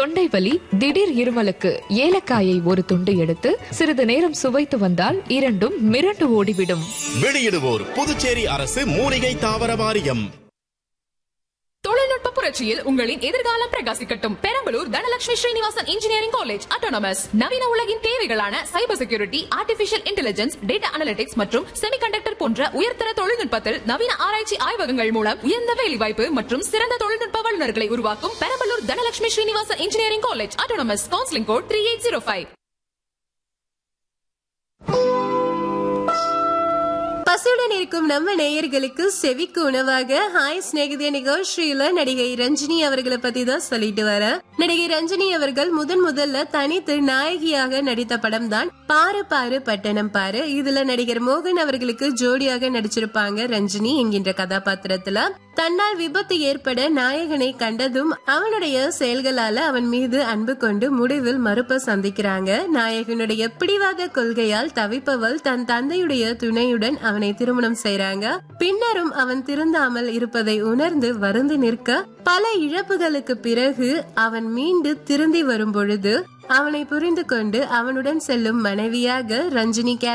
தொண்டை வலி திடீர் இருமலுக்கு ஏலக்காயை ஒரு துண்டு எடுத்து சிறிது நேரம் சுவைத்து வந்தால் இரண்டும் மிரண்டு ஓடிவிடும் வெளியிடுவோர் புதுச்சேரி அரசு மூலிகை தாவர வாரியம் தொழில்நுட்ப புரட்சியில் உங்களின் எதிர்காலம் பிரகாசிக்கட்டும் Perambalur Dhanalakshmi Srinivasan engineering college autonomous நவீன உலகின் தேவைகளான cyber security artificial intelligence data analytics மற்றும் செமிகண்டக்டர் போன்ற உயர்தர தொழில்நுட்பத்தில் நவீன ஆராய்ச்சி ஆய்வகங்கள் மூலம் உயர்ந்த வேலைவாய்ப்பு மற்றும் சிறந்த தொழில்நுட்ப வல்லுநர்களை உருவாக்கும் Perambalur Dhanalakshmi Srinivasan engineering college autonomous counselling code three eight zero five பசுடன் இருக்கும் நம்ம நேயர்களுக்கு செவிக்கு உணவாக ஹாய் சிநேகிதிய நிகழ்ச்சியில நடிகை ரஞ்சினி அவர்களை பத்தி தான் சொல்லிட்டு வர நடிகை ரஞ்சினி அவர்கள் முதன் முதல்ல தனித்து நாயகியாக நடித்த படம் தான் பாரு பாரு பட்டணம் பாரு இதுல நடிகர் மோகன் அவர்களுக்கு ஜோடியாக நடிச்சிருப்பாங்க ரஞ்சினி என்கின்ற கதாபாத்திரத்துல தன்னால் விபத்து ஏற்பட நாயகனை கண்டதும் அவனுடைய செயல்களால அவன் மீது அன்பு கொண்டு முடிவில் மறுப்ப சந்திக்கிறாங்க நாயகனுடைய பிடிவாத கொள்கையால் தவிப்பவள் தன் தந்தையுடைய துணையுடன் அவனை திருமணம் செய்றாங்க பின்னரும் அவன் திருந்தாமல் இருப்பதை உணர்ந்து வருந்து நிற்க பல இழப்புகளுக்கு பிறகு அவன் மீண்டு திருந்தி வரும் பொழுது அவனை புரிந்து கொண்டு அவனுடன் செல்லும் மனைவியாக ரஞ்சினி